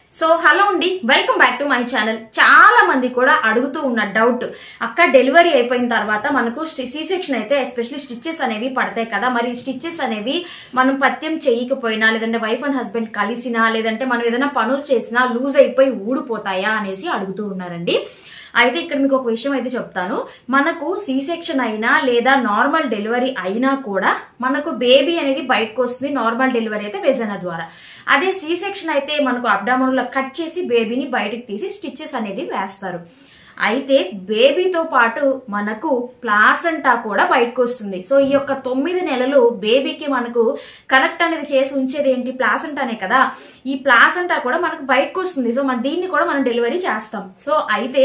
so hello అండి welcome back to my channel చాలా మంది కూడా అడుగుతూ ఉన్న డౌట్ అక్క డెలివరీ అయిపోయిన తర్వాత మనకు సి సెక్షన్ అయితే ఎస్పెషల్లీ స్టిచ్చెస్ అనేవి పడతాయి కదా మరి స్టిచ్చెస్ అనేవి మనం పత్యం చేయకపోయినా లేదంటే వైఫ్ అండ్ హస్బెండ్ కలిసినా లేదంటే మనం ఏదైనా పనులు చేసినా లూజ్ అయిపోయి ఊడిపోతాయా అనేసి అడుగుతూ ఉన్నారండి అయితే ఇక్కడ మీకు ఒక విషయం అయితే చెప్తాను మనకు సి సెక్షన్ అయినా లేదా నార్మల్ డెలివరీ అయినా కూడా మనకు బేబీ అనేది బయటకు వస్తుంది నార్మల్ డెలివరీ అయితే వెజన ద్వారా అదే సి సెక్షన్ అయితే మనకు అబ్డామన్ లో కట్ చేసి బేబీని బయటకు తీసి స్టిచ్చెస్ అనేది వేస్తారు అయితే బేబీతో పాటు మనకు ప్లాసంటా కూడా బయటకు వస్తుంది సో ఈ యొక్క తొమ్మిది నెలలు బేబీకి మనకు కనెక్ట్ అనేది చేసి ఉంచేది ఏంటి ప్లాసంటానే కదా ఈ ప్లాసంటా కూడా మనకు బయటకు వస్తుంది సో మన దీన్ని కూడా మనం డెలివరీ చేస్తాం సో అయితే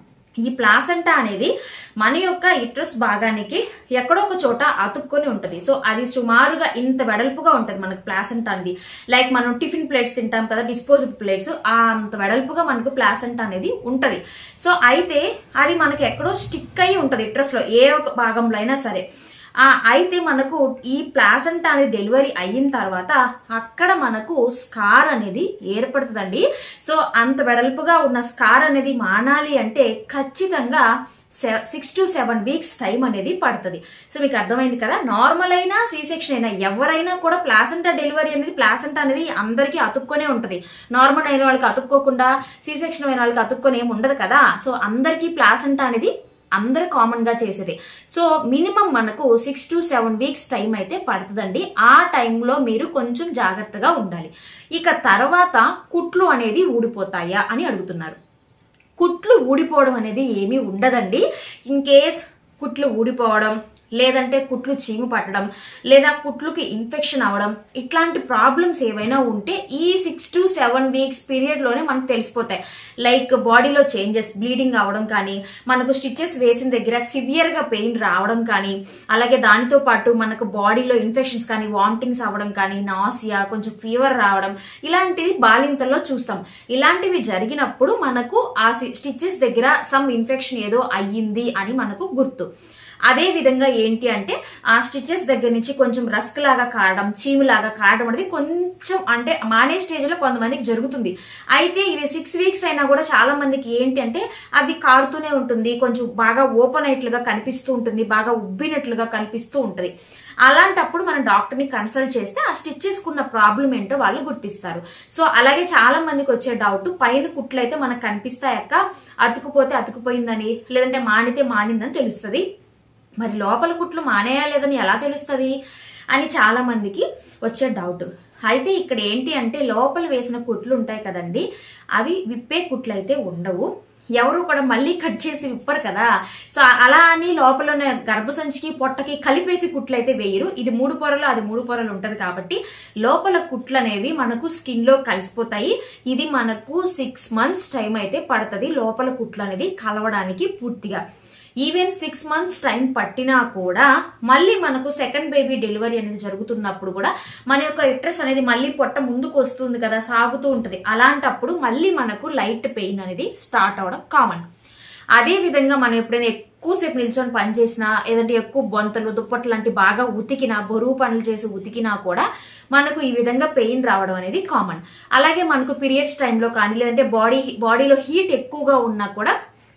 ఈ ప్లాసంటా అనేది మన యొక్క ఇట్రస్ భాగానికి ఎక్కడో ఒక చోట అతుక్కొని ఉంటది సో అది సుమారుగా ఇంత వెడల్పుగా ఉంటది మనకు ప్లాసంటా అనేది లైక్ మనం టిఫిన్ ప్లేట్స్ తింటాం కదా డిస్పోజబుల్ ప్లేట్స్ ఆ అంత వెడల్పుగా మనకు ప్లాసంటా అనేది ఉంటది సో అయితే అది మనకి ఎక్కడో స్టిక్ అయి ఉంటది ఇట్రస్ లో ఏ ఒక భాగంలో అయినా సరే ఆ అయితే మనకు ఈ ప్లాసెంట్ అనేది డెలివరీ అయిన తర్వాత అక్కడ మనకు స్కార్ అనేది ఏర్పడుతుందండి సో అంత వెడల్పుగా ఉన్న స్కార్ అనేది మానాలి అంటే ఖచ్చితంగా six to seven weeks time అనేది పడుతుంది సో మీకు అర్థమైంది కదా నార్మల్ అయినా సి సెక్షన్ అయినా ఎవరైనా కూడా ప్లాసెంటా డెలివరీ అనేది ప్లాసెంటా అనేది అందరికీ అతుక్కొనే ఉంటుంది నార్మల్ అయిన వాళ్ళకి అతుక్కోకుండా సి సెక్షన్ అయిన వాళ్ళకి అతుక్కొని ఏమి ఉండదు కదా సో అందరికీ ప్లాసెంటా అనేది అందరు కామన్ గా చేసేది సో మినిమం మనకు six to seven weeks time అయితే పడుతుందండి ఆ టైంలో మీరు కొంచెం జాగ్రత్తగా ఉండాలి ఇక తర్వాత కుట్లు అనేది ఊడిపోతాయా అని అడుగుతున్నారు కుట్లు ఊడిపోవడం అనేది ఏమీ ఉండదండి ఇన్ కేస్ కుట్లు ఊడిపోవడం లేదంటే కుట్లు చీము పట్టడం లేదా కుట్లుకి ఇన్ఫెక్షన్ అవ్వడం ఇట్లాంటి ప్రాబ్లమ్స్ ఏవైనా ఉంటే ఈ six to seven weeks period లోనే మనకు తెలిసిపోతాయి లైక్ బాడీలో చేంజెస్ బ్లీడింగ్ అవ్వడం కానీ మనకు స్టిచెస్ వేసిన దగ్గర సివియర్ గా పెయిన్ రావడం కానీ అలాగే దానితో పాటు మనకు బాడీలో ఇన్ఫెక్షన్స్ కానీ వామిటింగ్స్ అవ్వడం కానీ నాసియా కొంచెం ఫీవర్ రావడం ఇలాంటివి బాలింతల్లో చూస్తాం ఇలాంటివి జరిగినప్పుడు మనకు ఆ స్టిచెస్ దగ్గర సమ్ ఇన్ఫెక్షన్ ఏదో అయ్యింది అని మనకు గుర్తు అదే విధంగా ఏంటి అంటే ఆ స్టిచెస్ దగ్గర నుంచి కొంచెం రస్క్ లాగా కారడం చీము లాగా కారడం అనేది కొంచెం అంటే మానే స్టేజ్ లో కొంతమందికి జరుగుతుంది అయితే ఇది సిక్స్ వీక్స్ అయినా కూడా చాలా మందికి ఏంటి అంటే అది కారుతూనే ఉంటుంది కొంచెం బాగా ఓపెన్ అయినట్లుగా కనిపిస్తూ ఉంటుంది బాగా ఉబ్బినట్లుగా కనిపిస్తూ ఉంటుంది అలాంటప్పుడు మనం డాక్టర్ ని కన్సల్ట్ చేస్తే ఆ స్టిచెస్ కున్న ప్రాబ్లం ఏంటో వాళ్ళు గుర్తిస్తారు సో అలాగే చాలా మందికి వచ్చే డౌట్ పైన కుట్లు అయితే మనకు కనిపిస్తాయక్క అతుకుపోతే అతుకుపోయిందని లేదంటే మానితే మానిందని తెలుస్తుంది మరి లోపల కుట్లు మానేయా లేదని ఎలా తెలుస్తుంది అని చాలా మందికి వచ్చే డౌట్ అయితే ఇక్కడ ఏంటి అంటే లోపల వేసిన కుట్లు ఉంటాయి కదండి అవి విప్పే కుట్లు అయితే ఉండవు ఎవరు కూడా మళ్ళీ కట్ చేసి విప్పరు కదా సో అలా అని లోపల ఉన్న గర్భసంచికి పొట్టకి కలిపేసి కుట్లు అయితే వేయరు ఇది మూడు పొరలు అది మూడు పొరలు ఉంటది కాబట్టి లోపల కుట్లు అనేవి మనకు స్కిన్ లో కలిసిపోతాయి ఇది మనకు సిక్స్ మంత్స్ టైం అయితే పడుతుంది లోపల కుట్లు అనేది కలవడానికి పూర్తిగా ఈవెన్ సిక్స్ మంత్స్ టైం పట్టినా కూడా మళ్ళీ మనకు సెకండ్ బేబీ డెలివరీ అనేది జరుగుతున్నప్పుడు కూడా మన యొక్క ఇట్రస్ అనేది మళ్ళీ పొట్ట ముందుకు వస్తుంది కదా సాగుతూ ఉంటది అలాంటప్పుడు మళ్ళీ మనకు లైట్ పెయిన్ అనేది స్టార్ట్ అవడం కామన్ అదే విధంగా మనం ఎప్పుడైనా ఎక్కువసేపు నిల్చొని పని చేసినా ఏదంటే ఎక్కువ బొంతలు దుప్పట్లు లాంటి బాగా ఉతికినా బరువు పనులు చేసి ఉతికినా కూడా మనకు ఈ విధంగా పెయిన్ రావడం అనేది కామన్ అలాగే మనకు పీరియడ్స్ టైంలో కానీ లేదంటే బాడీ బాడీలో హీట్ ఎక్కువగా ఉన్నా కూడా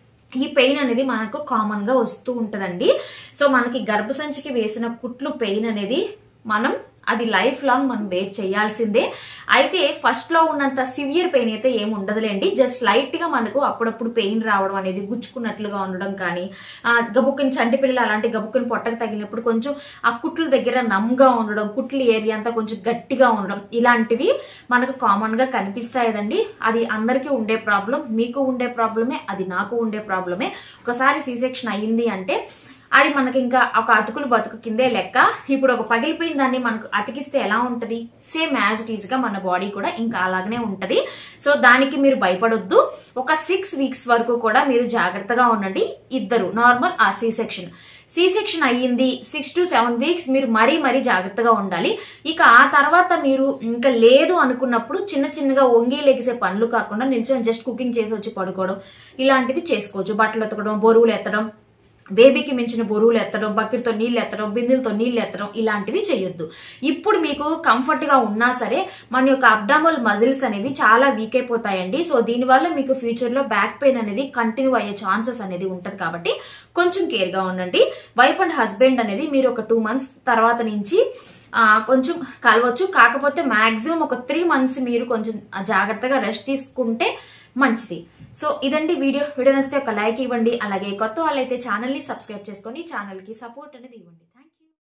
ఈ పెయిన్ అనేది మనకు కామన్ గా వస్తూ ఉంటదండి సో మనకి గర్భసంచికి వేసిన కుట్లు పెయిన్ అనేది మనం అది లైఫ్ లాంగ్ మనం బేర్ చేయాల్సిందే అయితే ఫస్ట్ లో ఉన్నంత సివియర్ పెయిన్ అయితే ఏమి ఉండదులేండి జస్ట్ లైట్ గా మనకు అప్పుడప్పుడు పెయిన్ రావడం అనేది గుచ్చుకున్నట్లుగా ఉండడం కానీ ఆ గబుక్కుని చంటి పిల్లలు అలాంటి గబుక్కుని పొట్టకు తగిలినప్పుడు కొంచెం ఆ కుట్ల దగ్గర నమ్గా ఉండడం కుట్ల ఏరియా అంతా కొంచెం గట్టిగా ఉండడం ఇలాంటివి మనకు కామన్ గా కనిపిస్తాయండి అది అందరికీ ఉండే ప్రాబ్లం మీకు ఉండే ప్రాబ్లమే అది నాకు ఉండే ప్రాబ్లమే ఒకసారి సీ సెక్షన్ అయ్యింది అంటే అది మనకి ఇంకా ఒక అతుకులు బతుకు కిందే లెక్క ఇప్పుడు ఒక పగిలిపోయిన దాన్ని మనకు అతికిస్తే ఎలా ఉంటది సేమ్ యాజ్ ఇట్ ఈస్ గా మన బాడీ కూడా ఇంకా అలాగనే ఉంటది సో దానికి మీరు భయపడొద్దు ఒక సిక్స్ వీక్స్ వరకు కూడా మీరు జాగ్రత్తగా ఉండండి ఇద్దరు normal or C section C section అయ్యింది సిక్స్ టు సెవెన్ వీక్స్ మీరు మరీ మరీ జాగ్రత్తగా ఉండాలి ఇక ఆ తర్వాత మీరు ఇంకా లేదు అనుకున్నప్పుడు చిన్న చిన్నగా వంగి లెగిసే పనులు కాకుండా నిల్చొని జస్ట్ కుకింగ్ చేసి వచ్చి పడుకోవడం ఇలాంటిది చేసుకోవచ్చు బట్టలు ఎత్తడం బరువులు ఎత్తడం బేబీకి మించిన బరువులు ఎత్తడం బకెట్తో నీళ్ళు ఎత్తడం బిందులతో నీళ్ళు ఎత్తడం ఇలాంటివి చేయొద్దు ఇప్పుడు మీకు కంఫర్ట్ గా ఉన్నా సరే మన యొక్క అబ్డామల్ మజిల్స్ అనేవి చాలా వీక్ అయిపోతాయండి సో దీనివల్ల మీకు ఫ్యూచర్ లో బ్యాక్ పెయిన్ అనేది కంటిన్యూ అయ్యే ఛాన్సెస్ అనేది ఉంటది కాబట్టి కొంచెం కేర్ గా ఉండండి వైఫ్ అండ్ హస్బెండ్ అనేది మీరు ఒక టూ మంత్స్ తర్వాత నుంచి ఆ, కొంచెం కలవచ్చు కాకపోతే మాక్సిమం ఒక త్రీ మంత్స్ మీరు కొంచెం జాగ్రత్తగా రెస్ట్ తీసుకుంటే మంచిది సో ఇదండి వీడియో వీడియో నచ్చితే ఒక లైక్ ఇవ్వండి అలాగే కొత్త వాళ్ళైతే ఛానల్ ని సబ్స్క్రైబ్ చేసుకొని ఛానల్ కి సపోర్ట్ అనేది ఇవ్వండి